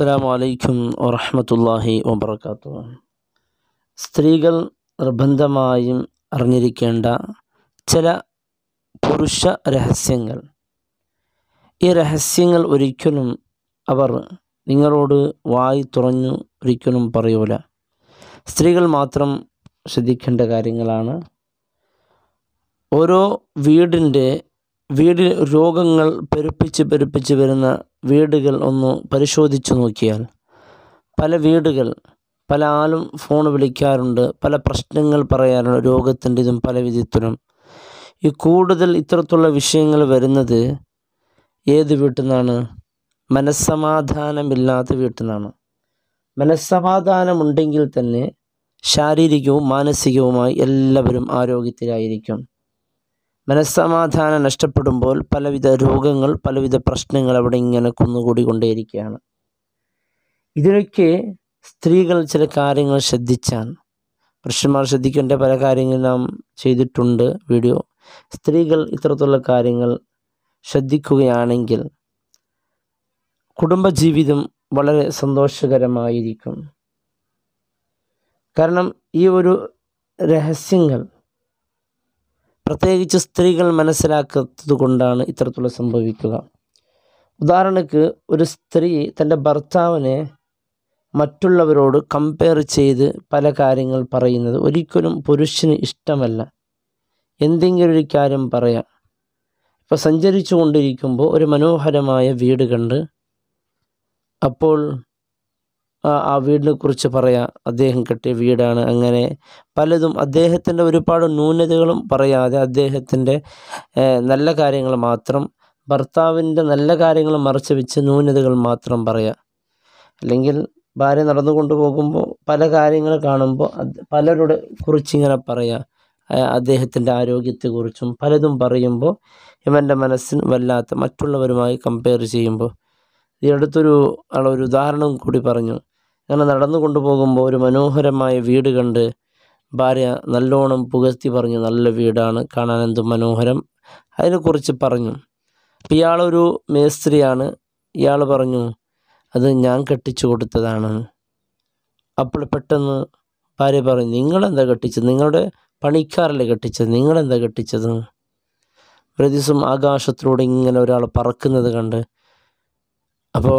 അസ്സലാമു അലൈക്കും വറഹ്മത്തുള്ളാഹി വബർക്കാത്തു സ്ത്രീകൾ നിർബന്ധമായും അറിഞ്ഞിരിക്കേണ്ട ചില പുരുഷ രഹസ്യങ്ങൾ ഈ രഹസ്യങ്ങൾ ഒരിക്കലും അവർ നിങ്ങളോട് വായി തുറന്നു ഒരിക്കലും പറയൂല സ്ത്രീകൾ മാത്രം ശ്രദ്ധിക്കേണ്ട കാര്യങ്ങളാണ് ഓരോ വീടിൻ്റെ വീടിൽ രോഗങ്ങൾ പെരുപ്പിച്ച് പെരുപ്പിച്ച് വരുന്ന വീടുകൾ ഒന്ന് പരിശോധിച്ചു നോക്കിയാൽ പല വീടുകൾ പല ആളും ഫോൺ വിളിക്കാറുണ്ട് പല പ്രശ്നങ്ങൾ പറയാറുണ്ട് രോഗത്തിൻ്റെതും പല വിധത്തിലും ഈ കൂടുതൽ ഇത്തരത്തിലുള്ള വിഷയങ്ങൾ വരുന്നത് ഏത് വീട്ടിൽ നിന്നാണ് മനസ്സമാധാനമില്ലാത്ത വീട്ടിൽ നിന്നാണ് മനസ്സമാധാനമുണ്ടെങ്കിൽ തന്നെ ശാരീരികവും മാനസികവുമായി എല്ലാവരും ആരോഗ്യത്തിലായിരിക്കും മനസ്സമാധാനം നഷ്ടപ്പെടുമ്പോൾ പലവിധ രോഗങ്ങൾ പലവിധ പ്രശ്നങ്ങൾ അവിടെ ഇങ്ങനെ കുന്നുകൂടിക്കൊണ്ടേയിരിക്കുകയാണ് ഇതിലൊക്കെ സ്ത്രീകൾ ചില കാര്യങ്ങൾ ശ്രദ്ധിച്ചാൽ പുരുഷന്മാർ ശ്രദ്ധിക്കേണ്ട പല കാര്യങ്ങൾ നാം ചെയ്തിട്ടുണ്ട് വീഡിയോ സ്ത്രീകൾ ഇത്തരത്തിലുള്ള കാര്യങ്ങൾ ശ്രദ്ധിക്കുകയാണെങ്കിൽ കുടുംബജീവിതം വളരെ സന്തോഷകരമായിരിക്കും കാരണം ഈ ഒരു രഹസ്യങ്ങൾ പ്രത്യേകിച്ച് സ്ത്രീകൾ മനസ്സിലാക്കാത്തത് കൊണ്ടാണ് ഇത്തരത്തിലുള്ള സംഭവിക്കുക ഉദാഹരണക്ക് ഒരു സ്ത്രീ തൻ്റെ ഭർത്താവിനെ മറ്റുള്ളവരോട് കമ്പയർ ചെയ്ത് പല കാര്യങ്ങൾ പറയുന്നത് ഒരിക്കലും പുരുഷന് ഇഷ്ടമല്ല എന്തെങ്കിലും ഒരു കാര്യം പറയാം ഇപ്പോൾ സഞ്ചരിച്ചു കൊണ്ടിരിക്കുമ്പോൾ ഒരു മനോഹരമായ വീട് കണ്ട് അപ്പോൾ ആ ആ വീടിനെ കുറിച്ച് പറയാം അദ്ദേഹം കെട്ടിയ വീടാണ് അങ്ങനെ പലതും അദ്ദേഹത്തിൻ്റെ ഒരുപാട് ന്യൂനതകളും പറയാതെ അദ്ദേഹത്തിൻ്റെ നല്ല കാര്യങ്ങൾ മാത്രം ഭർത്താവിൻ്റെ നല്ല കാര്യങ്ങൾ മറച്ചു വെച്ച് ന്യൂനതകൾ മാത്രം പറയാം അല്ലെങ്കിൽ ഭാര്യ നടന്നു കൊണ്ടുപോകുമ്പോൾ പല കാര്യങ്ങൾ കാണുമ്പോൾ അത് പലരുടെ കുറിച്ചിങ്ങനെ പറയാം അദ്ദേഹത്തിൻ്റെ ആരോഗ്യത്തെക്കുറിച്ചും പലതും പറയുമ്പോൾ ഇവൻ്റെ മനസ്സിന് വല്ലാത്ത മറ്റുള്ളവരുമായി കമ്പയർ ചെയ്യുമ്പോൾ ഈ അടുത്തൊരു ആളൊരു ഉദാഹരണം കൂടി പറഞ്ഞു അങ്ങനെ നടന്നു കൊണ്ടുപോകുമ്പോൾ ഒരു മനോഹരമായ വീട് കണ്ട് ഭാര്യ നല്ലോണം പുകഴ്ത്തി പറഞ്ഞു നല്ല വീടാണ് കാണാൻ എന്ത് മനോഹരം അതിനെക്കുറിച്ച് പറഞ്ഞു അപ്പം ഇയാളൊരു മേസ്ത്രിയാണ് ഇയാൾ പറഞ്ഞു അത് ഞാൻ കെട്ടിച്ചു കൊടുത്തതാണ് അപ്പോൾ പെട്ടെന്ന് ഭാര്യ പറഞ്ഞു നിങ്ങളെന്താ കെട്ടിച്ചത് നിങ്ങളുടെ പണിക്കാരല്ലേ കെട്ടിച്ചത് നിങ്ങളെന്താ കെട്ടിച്ചത് ഒരു ദിവസം ആകാശത്തിലൂടെ ഇങ്ങനെ ഒരാൾ പറക്കുന്നത് കണ്ട് അപ്പോൾ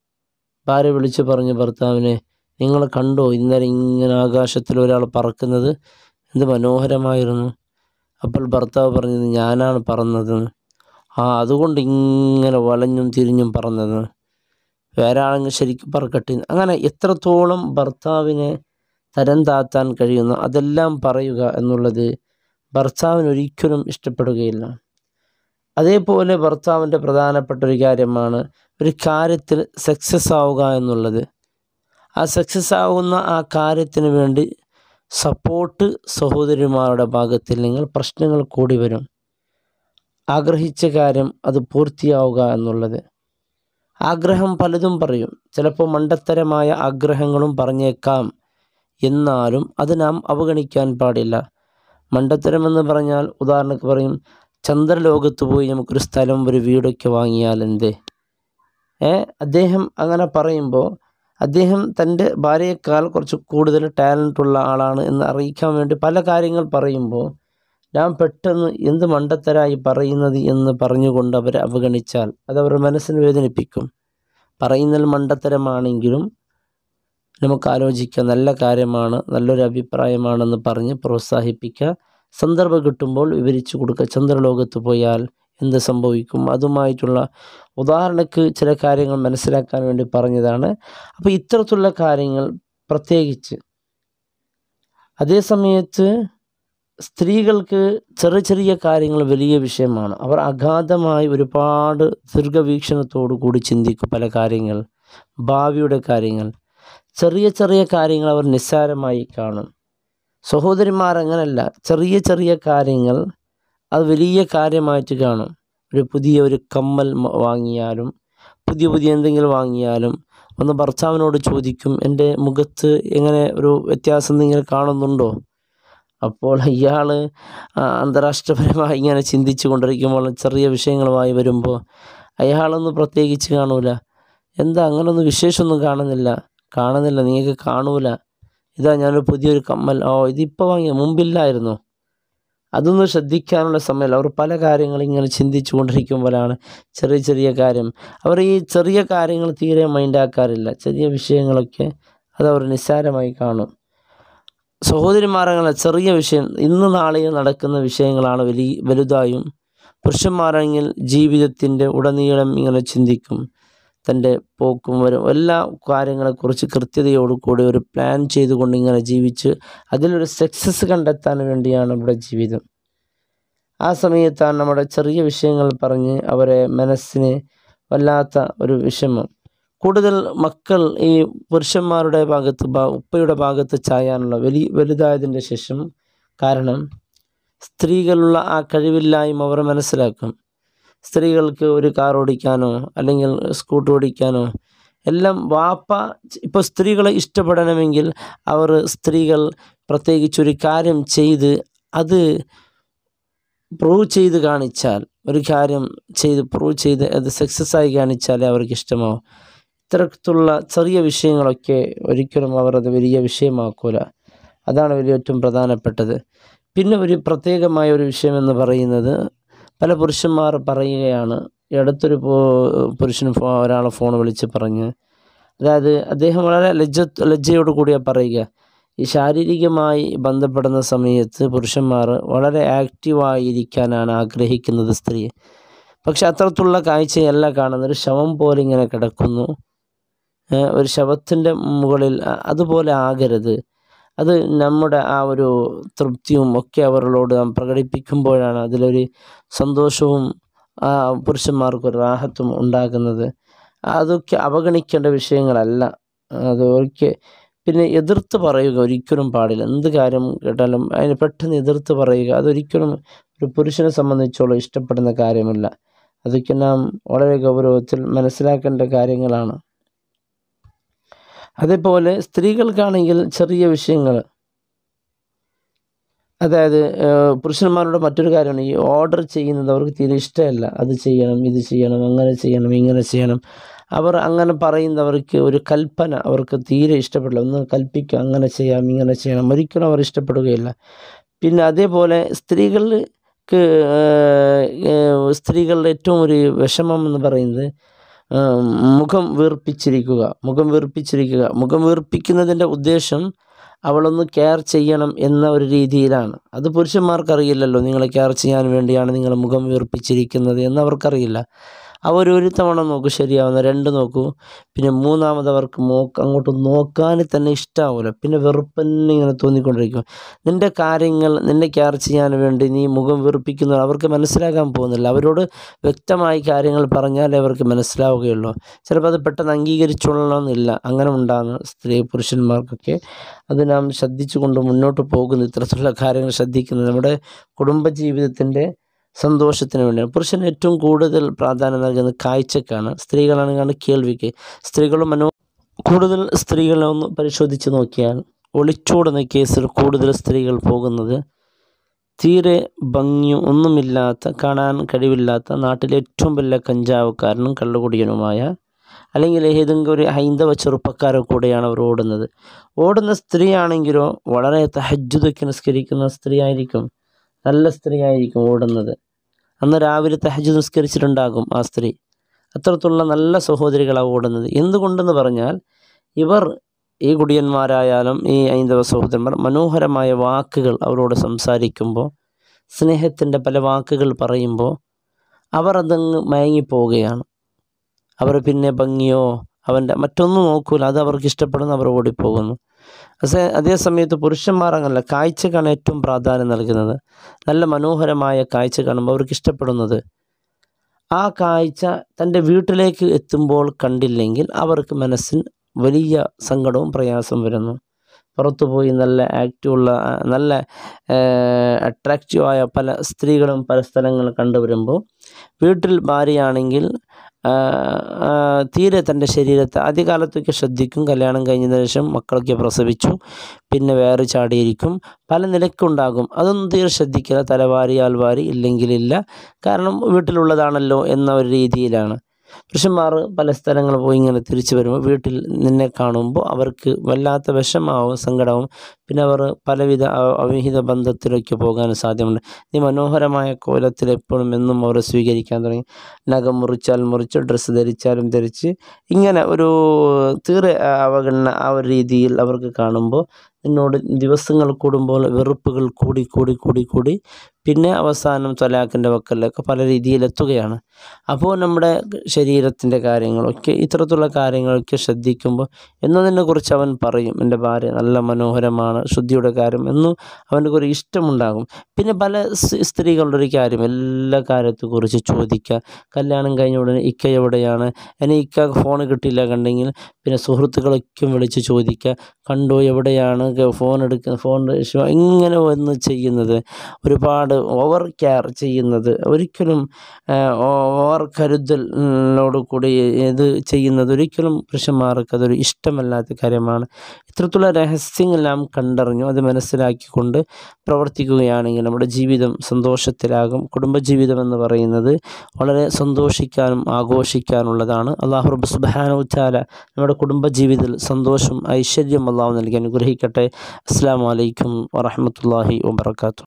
ഭാര്യ വിളിച്ച് പറഞ്ഞു ഭർത്താവിനെ നിങ്ങൾ കണ്ടോ ഇന്നലെ ഇങ്ങനെ ആകാശത്തിൽ ഒരാൾ പറക്കുന്നത് എന്ത് മനോഹരമായിരുന്നു അപ്പോൾ ഭർത്താവ് പറഞ്ഞത് ഞാനാണ് പറന്നത് ആ അതുകൊണ്ട് ഇങ്ങനെ വളഞ്ഞും തിരിഞ്ഞും പറന്നത് വേറെ ആളെങ്കിൽ ശരിക്കും പറക്കട്ടെ അങ്ങനെ എത്രത്തോളം ഭർത്താവിനെ തരം താത്താൻ കഴിയുന്നു അതെല്ലാം പറയുക എന്നുള്ളത് ഭർത്താവിന് ഒരിക്കലും ഇഷ്ടപ്പെടുകയില്ല അതേപോലെ ഭർത്താവിൻ്റെ പ്രധാനപ്പെട്ട ഒരു കാര്യമാണ് ഒരു കാര്യത്തിൽ സക്സസ് ആവുക എന്നുള്ളത് ആ സക്സസ് ആവുന്ന ആ കാര്യത്തിന് വേണ്ടി സപ്പോർട്ട് സഹോദരിമാരുടെ ഭാഗത്തിൽ നിങ്ങൾ പ്രശ്നങ്ങൾ കൂടി വരും ആഗ്രഹിച്ച കാര്യം അത് പൂർത്തിയാവുക എന്നുള്ളത് ആഗ്രഹം പലതും പറയും ചിലപ്പോൾ മണ്ടത്തരമായ ആഗ്രഹങ്ങളും പറഞ്ഞേക്കാം എന്നാലും അത് നാം അവഗണിക്കാൻ പാടില്ല മണ്ടത്തരമെന്ന് പറഞ്ഞാൽ ഉദാഹരണത്തിന് പറയും ചന്ദ്രലോകത്ത് പോയി നമുക്കൊരു സ്ഥലം ഒരു വീടൊക്കെ വാങ്ങിയാൽ എന്തേ ഏ അദ്ദേഹം അങ്ങനെ പറയുമ്പോൾ അദ്ദേഹം തൻ്റെ ഭാര്യയേക്കാൾ കുറച്ച് കൂടുതൽ ടാലൻ്റ് ഉള്ള ആളാണ് എന്ന് അറിയിക്കാൻ വേണ്ടി പല കാര്യങ്ങൾ പറയുമ്പോൾ ഞാൻ പെട്ടെന്ന് എന്ത് മണ്ടത്തരായി പറയുന്നത് എന്ന് പറഞ്ഞുകൊണ്ട് അവരെ അവഗണിച്ചാൽ അത് അവരുടെ മനസ്സിന് വേദനിപ്പിക്കും പറയുന്നതിൽ മണ്ടത്തരമാണെങ്കിലും നമുക്ക് ആലോചിക്കാം നല്ല കാര്യമാണ് നല്ലൊരു അഭിപ്രായമാണെന്ന് പറഞ്ഞ് പ്രോത്സാഹിപ്പിക്കുക സന്ദർഭം കിട്ടുമ്പോൾ വിവരിച്ചു കൊടുക്കുക ചന്ദ്രലോകത്ത് പോയാൽ എന്ത് സംഭവിക്കും അതുമായിട്ടുള്ള ഉദാഹരണക്ക് ചില കാര്യങ്ങൾ മനസ്സിലാക്കാൻ വേണ്ടി പറഞ്ഞതാണ് അപ്പോൾ ഇത്തരത്തിലുള്ള കാര്യങ്ങൾ പ്രത്യേകിച്ച് അതേ സമയത്ത് സ്ത്രീകൾക്ക് ചെറിയ ചെറിയ കാര്യങ്ങൾ വലിയ വിഷയമാണ് അവർ അഗാധമായി ഒരുപാട് ദീർഘവീക്ഷണത്തോടു കൂടി ചിന്തിക്കും പല കാര്യങ്ങൾ ഭാവിയുടെ കാര്യങ്ങൾ ചെറിയ ചെറിയ കാര്യങ്ങൾ അവർ നിസ്സാരമായി കാണും സഹോദരിമാർ അങ്ങനല്ല ചെറിയ ചെറിയ കാര്യങ്ങൾ അത് വലിയ കാര്യമായിട്ട് കാണും ഒരു പുതിയ ഒരു കമ്മൽ വാങ്ങിയാലും പുതിയ പുതിയ എന്തെങ്കിലും വാങ്ങിയാലും ഒന്ന് ഭർത്താവിനോട് ചോദിക്കും എൻ്റെ മുഖത്ത് എങ്ങനെ ഒരു വ്യത്യാസം നിങ്ങൾ കാണുന്നുണ്ടോ അപ്പോൾ ഇയാൾ അന്താരാഷ്ട്രപരമായി ഇങ്ങനെ ചിന്തിച്ചു കൊണ്ടിരിക്കുമ്പോൾ ചെറിയ വിഷയങ്ങളുമായി വരുമ്പോൾ അയാളൊന്നും പ്രത്യേകിച്ച് കാണൂല എന്താ അങ്ങനൊന്നും വിശേഷമൊന്നും കാണുന്നില്ല കാണുന്നില്ല നിങ്ങൾക്ക് കാണൂല ഇതാ ഞാനൊരു പുതിയൊരു കമ്മൽ ഓ ഇതിപ്പോൾ വാങ്ങിയ മുമ്പില്ലായിരുന്നു അതൊന്നും ശ്രദ്ധിക്കാനുള്ള സമയമല്ല അവർ പല കാര്യങ്ങൾ ഇങ്ങനെ ചിന്തിച്ചു കൊണ്ടിരിക്കുമ്പോഴാണ് ചെറിയ ചെറിയ കാര്യം അവർ ഈ ചെറിയ കാര്യങ്ങൾ തീരെ മൈൻഡാക്കാറില്ല ചെറിയ വിഷയങ്ങളൊക്കെ അത് അവർ നിസ്സാരമായി കാണും സഹോദരിമാരങ്ങളെ ചെറിയ വിഷയം ഇന്ന് നാളെയും നടക്കുന്ന വിഷയങ്ങളാണ് വലിയ വലുതായും പുരുഷന്മാരാണെങ്കിൽ ജീവിതത്തിൻ്റെ ഉടനീളം ഇങ്ങനെ ചിന്തിക്കും തൻ്റെ പോക്കും വരും എല്ലാ കാര്യങ്ങളെക്കുറിച്ച് കൃത്യതയോടുകൂടി ഒരു പ്ലാൻ ചെയ്തുകൊണ്ട് ഇങ്ങനെ ജീവിച്ച് അതിലൊരു സക്സസ് കണ്ടെത്താൻ വേണ്ടിയാണ് ഇവിടെ ജീവിതം ആ സമയത്താണ് നമ്മുടെ ചെറിയ വിഷയങ്ങൾ പറഞ്ഞ് അവരെ മനസ്സിന് വല്ലാത്ത ഒരു വിഷമം കൂടുതൽ മക്കൾ ഈ പുരുഷന്മാരുടെ ഭാഗത്ത് ഭാ- ഉപ്പയുടെ ഭാഗത്ത് ചായാനുള്ള വലിയ വലുതായതിൻ്റെ ശേഷം കാരണം സ്ത്രീകളുള്ള ആ കഴിവില്ലായ്മ അവർ മനസ്സിലാക്കും സ്ത്രീകൾക്ക് ഒരു കാർ ഓടിക്കാനോ അല്ലെങ്കിൽ സ്കൂട്ടർ ഓടിക്കാനോ എല്ലാം വാപ്പ ഇപ്പോൾ സ്ത്രീകളെ ഇഷ്ടപ്പെടണമെങ്കിൽ അവർ സ്ത്രീകൾ പ്രത്യേകിച്ച് ഒരു കാര്യം ചെയ്ത് അത് പ്രൂവ് ചെയ്ത് കാണിച്ചാൽ ഒരു കാര്യം ചെയ്ത് പ്രൂവ് ചെയ്ത് അത് സക്സസ് ആയി കാണിച്ചാലേ അവർക്ക് ഇഷ്ടമാവും ഇത്തരത്തിലുള്ള ചെറിയ വിഷയങ്ങളൊക്കെ ഒരിക്കലും അവർ അത് വലിയ വിഷയമാക്കൂല അതാണ് വലിയ ഏറ്റവും പ്രധാനപ്പെട്ടത് പിന്നെ ഒരു പ്രത്യേകമായ ഒരു വിഷയമെന്ന് പറയുന്നത് പല പുരുഷന്മാർ പറയുകയാണ് ഈ അടുത്തൊരു പോ- പുരുഷൻ ഫോ ഒരാളെ ഫോൺ വിളിച്ച് പറഞ്ഞ് അതായത് അദ്ദേഹം വളരെ ലജ്ജ ലജ്ജയോട് കൂടിയാ പറയുക ഈ ശാരീരികമായി ബന്ധപ്പെടുന്ന സമയത്ത് പുരുഷന്മാർ വളരെ ആക്റ്റീവായിരിക്കാനാണ് ആഗ്രഹിക്കുന്നത് സ്ത്രീ പക്ഷെ അത്തരത്തിലുള്ള കാഴ്ചയല്ല കാണുന്നത് ഒരു ശവം പോലെ ഇങ്ങനെ കിടക്കുന്നു ഏ, ഒരു ശവത്തിൻ്റെ മുകളിൽ അ- അതുപോലെ ആകരുത് അത് നമ്മുടെ ആ ഒരു തൃപ്തിയും ഒക്കെ അവരോട് നാം പ്രകടിപ്പിക്കുമ്പോഴാണ് അതിലൊരു സന്തോഷവും ആ പുരുഷന്മാർക്കൊരു റാഹത്തും ഉണ്ടാകുന്നത് അതൊക്കെ അവഗണിക്കേണ്ട വിഷയങ്ങളല്ല അതൊക്കെ പിന്നെ എതിർത്ത് പറയുക ഒരിക്കലും പാടില്ല എന്ത് കാര്യം കേട്ടാലും അതിന് പെട്ടെന്ന് എതിർത്ത് പറയുക അതൊരിക്കലും ഒരു പുരുഷനെ സംബന്ധിച്ചോളം ഇഷ്ടപ്പെടുന്ന കാര്യമല്ല അതൊക്കെ നാം വളരെ ഗൗരവത്തിൽ മനസ്സിലാക്കേണ്ട കാര്യങ്ങളാണ് അതേപോലെ സ്ത്രീകൾക്കാണെങ്കിൽ ചെറിയ വിഷയങ്ങൾ അതായത് ഏഹ്, പുരുഷന്മാരുടെ മറ്റൊരു കാര്യമാണ് ഈ ഓർഡർ ചെയ്യുന്നത് അവർക്ക് തീരെ ഇഷ്ടമല്ല അത് ചെയ്യണം ഇത് ചെയ്യണം അങ്ങനെ ചെയ്യണം ഇങ്ങനെ ചെയ്യണം അവർ അങ്ങനെ പറയുന്നവർക്ക് ഒരു കൽപ്പന അവർക്ക് തീരെ ഇഷ്ടപ്പെടില്ല ഒന്ന് കൽപ്പിക്കുക അങ്ങനെ ചെയ്യാം ഇങ്ങനെ ചെയ്യണം ഒരിക്കലും അവർ ഇഷ്ടപ്പെടുകയില്ല പിന്നെ അതേപോലെ സ്ത്രീകൾക്ക് ഏഹ്, ഏഹ്, സ്ത്രീകളുടെ ഏറ്റവും ഒരു വിഷമം എന്ന് പറയുന്നത് ഏഹ്, മുഖം വീർപ്പിച്ചിരിക്കുക മുഖം വീർപ്പിച്ചിരിക്കുക മുഖം വീർപ്പിക്കുന്നതിൻ്റെ ഉദ്ദേശം അവളൊന്ന് കെയർ ചെയ്യണം എന്ന ഒരു രീതിയിലാണ് അത് പുരുഷന്മാർക്കറിയില്ലല്ലോ നിങ്ങളെ കെയർ ചെയ്യാൻ വേണ്ടിയാണ് നിങ്ങൾ മുഖം വീർപ്പിച്ചിരിക്കുന്നത് എന്ന് അവർക്കറിയില്ല അവർ ഒരു തവണ നോക്കൂ ശരിയാവുന്ന രണ്ട് നോക്കൂ പിന്നെ മൂന്നാമത് അവർക്ക് നോക്ക് അങ്ങോട്ട് നോക്കാൻ തന്നെ ഇഷ്ടാവില്ല പിന്നെ വെറുപ്പന്നെ ഇങ്ങനെ തോന്നിക്കൊണ്ടിരിക്കും നിൻ്റെ കാര്യങ്ങൾ നിന്നെ കെയർ ചെയ്യാൻ വേണ്ടി നീ മുഖം വീർപ്പിക്കുന്നത് അവർക്ക് മനസ്സിലാക്കാൻ പോകുന്നില്ല അവരോട് വ്യക്തമായി കാര്യങ്ങൾ പറഞ്ഞാലേ അവർക്ക് മനസ്സിലാവുകയുള്ളൂ ചിലപ്പോൾ അത് പെട്ടെന്ന് അംഗീകരിച്ചോളണമെന്നില്ല അങ്ങനെ ഉണ്ടാകുന്ന സ്ത്രീ പുരുഷന്മാർക്കൊക്കെ അത് നാം ശ്രദ്ധിച്ചുകൊണ്ട് മുന്നോട്ട് പോകുന്ന ഇത്തരത്തിലുള്ള കാര്യങ്ങൾ ശ്രദ്ധിക്കുന്നത് നമ്മുടെ കുടുംബജീവിതത്തിൻ്റെ സന്തോഷത്തിന് വേണ്ടിയാണ് പുരുഷൻ ഏറ്റവും കൂടുതൽ പ്രാധാന്യം നൽകുന്നത് കാഴ്ചക്കാണ് സ്ത്രീകളാണെങ്കിൽ കേൾവിക്ക് സ്ത്രീകൾ മനോ കൂടുതൽ സ്ത്രീകളെ ഒന്ന് പരിശോധിച്ച് നോക്കിയാൽ ഒളിച്ചോടുന്ന കേസിൽ കൂടുതൽ സ്ത്രീകൾ പോകുന്നത് തീരെ ഭംഗിയും ഒന്നുമില്ലാത്ത കാണാൻ കഴിവില്ലാത്ത നാട്ടിലെ ഏറ്റവും വലിയ കഞ്ചാവക്കാരനും കള്ളുകുടിയനുമായ അല്ലെങ്കിൽ ഏതെങ്കിലും ഒരു ഹൈന്ദവ ചെറുപ്പക്കാരോ കൂടെയാണ് അവർ ഓടുന്നത് ഓടുന്ന സ്ത്രീയാണെങ്കിലോ വളരെ തഹജ്ജുദൊക്കെ നിസ്കരിക്കുന്ന സ്ത്രീ ആയിരിക്കും നല്ല സ്ത്രീ ആയിരിക്കും ഓടുന്നത് അന്ന് രാവിലെ തഹജ്ജു നിസ്കരിച്ചിട്ടുണ്ടാകും ആ സ്ത്രീ അത്തരത്തിലുള്ള നല്ല സഹോദരികളാണ് ഓടുന്നത് എന്തുകൊണ്ടെന്ന് പറഞ്ഞാൽ ഇവർ ഈ കുടിയന്മാരായാലും ഈ ഹൈന്ദവ സഹോദരന്മാർ മനോഹരമായ വാക്കുകൾ അവരോട് സംസാരിക്കുമ്പോൾ സ്നേഹത്തിൻ്റെ പല വാക്കുകൾ പറയുമ്പോൾ അവർ അതങ്ങ് മയങ്ങിപ്പോവുകയാണ് അവർ പിന്നെ ഭംഗിയോ അവൻ്റെ മറ്റൊന്നും നോക്കൂല അത് അവർക്ക് ഇഷ്ടപ്പെടുന്ന അവർ ഓടിപ്പോകുന്നു പക്ഷേ അതേ സമയത്ത് പുരുഷന്മാർ അങ്ങനല്ല കാഴ്ചക്കാണ് ഏറ്റവും പ്രാധാന്യം നൽകുന്നത് നല്ല മനോഹരമായ കാഴ്ച കാണുമ്പോൾ അവർക്ക് ഇഷ്ടപ്പെടുന്നത് ആ കാഴ്ച തൻ്റെ വീട്ടിലേക്ക് എത്തുമ്പോൾ കണ്ടില്ലെങ്കിൽ അവർക്ക് മനസ്സിന് വലിയ സങ്കടവും പ്രയാസവും വരുന്നു പുറത്തു പോയി നല്ല ആക്റ്റീവുള്ള ആ, നല്ല അട്രാക്റ്റീവായ പല സ്ത്രീകളും പല സ്ഥലങ്ങൾ കണ്ടുവരുമ്പോൾ വീട്ടിൽ ഭാര്യയാണെങ്കിൽ ആ, ആ, തീരെ തൻ്റെ ശരീരത്തെ ആദ്യകാലത്തൊക്കെ ശ്രദ്ധിക്കും കല്യാണം കഴിഞ്ഞതിന് ശേഷം മക്കളൊക്കെ പ്രസവിച്ചു പിന്നെ വേറെ ചാടിയിരിക്കും പല നിലക്കുണ്ടാകും അതൊന്നും തീരെ ശ്രദ്ധിക്കില്ല തലവാരി ആൽവാരി ഇല്ലെങ്കിലില്ല കാരണം വീട്ടിലുള്ളതാണല്ലോ എന്ന ഒരു രീതിയിലാണ് പുരുഷന്മാർ പല സ്ഥലങ്ങൾ പോയി ഇങ്ങനെ തിരിച്ചു വരുമ്പോൾ വീട്ടിൽ നിന്നെ കാണുമ്പോൾ അവർക്ക് വല്ലാത്ത വിഷമാവും സങ്കടവും പിന്നെ അവർ പലവിധ അ- അവിഹിത ബന്ധത്തിലേക്ക് പോകാൻ സാധ്യതയുണ്ട് ഈ മനോഹരമായ കോലത്തിൽ എപ്പോഴും എന്നും അവർ സ്വീകരിക്കാൻ തുടങ്ങി നഖം മുറിച്ചാൽ മുറിച്ച് ഡ്രസ്സ് ധരിച്ചാലും ധരിച്ച് ഇങ്ങനെ ഒരു തീരെ അവഗണന ആ ഒരു രീതിയിൽ അവർക്ക് കാണുമ്പോൾ എന്നോട് ദിവസങ്ങൾ കൂടുമ്പോൾ വെറുപ്പുകൾ കൂടി കൂടി കൂടി കൂടി പിന്നെ അവസാനം തൊലാഖിൻ്റെ വക്കലിലൊക്കെ പല രീതിയിലെത്തുകയാണ് അപ്പോൾ നമ്മുടെ ശരീരത്തിൻ്റെ കാര്യങ്ങളൊക്കെ ഇത്തരത്തിലുള്ള കാര്യങ്ങളൊക്കെ ശ്രദ്ധിക്കുമ്പോൾ എന്നതിനെ കുറിച്ച് അവൻ പറയും എൻ്റെ ഭാര്യ നല്ല മനോഹരമാണ് ശുദ്ധിയുടെ കാര്യം എന്നും അവൻ്റെ ഒരു ഇഷ്ടമുണ്ടാകും പിന്നെ പല സ് സ്ത്രീകളുടെ ഒരു കാര്യം എല്ലാ കാര്യത്തെക്കുറിച്ച് ചോദിക്കുക കല്യാണം കഴിഞ്ഞ ഉടനെ ഇക്ക എവിടെയാണ് എന്നെ ഇക്ക ഫോൺ കിട്ടിയില്ല കണ്ടെങ്കിൽ പിന്നെ സുഹൃത്തുക്കളൊക്കെ വിളിച്ച് ചോദിക്കുക കണ്ടോ എവിടെയാണ് ഗ- ഫോൺ എടുക്കുന്ന ഫോൺ ഷോ- ഇങ്ങനെ വന്ന് ചെയ്യുന്നത് ഒരുപാട് ഓവർ കെയർ ചെയ്യുന്നത് ഒരിക്കലും ഓവർ കരുതലോട് കൂടി ഇത് ചെയ്യുന്നത് ഒരിക്കലും പുരുഷന്മാർക്ക് അതൊരു ഇഷ്ടമല്ലാത്ത കാര്യമാണ് ഇത്തരത്തിലുള്ള രഹസ്യങ്ങളെല്ലാം കണ്ടറിഞ്ഞു അത് മനസ്സിലാക്കിക്കൊണ്ട് പ്രവർത്തിക്കുകയാണെങ്കിൽ നമ്മുടെ ജീവിതം സന്തോഷത്തിലാകും കുടുംബജീവിതം എന്ന് പറയുന്നത് വളരെ സന്തോഷിക്കാനും ആഘോഷിക്കാനുള്ളതാണ് അള്ളാഹു റബ്ബ് സുബ്ഹാനഹു വതആല നമ്മുടെ കുടുംബജീവിതത്തിൽ സന്തോഷം ഐശ്വര്യം അള്ളാഹു നൽകി അനുഗ്രഹിക്കട്ടെ അസ്സാം വലൈക്കും വറഹമത്തല്ലാഹി വാബർക്കാത്തു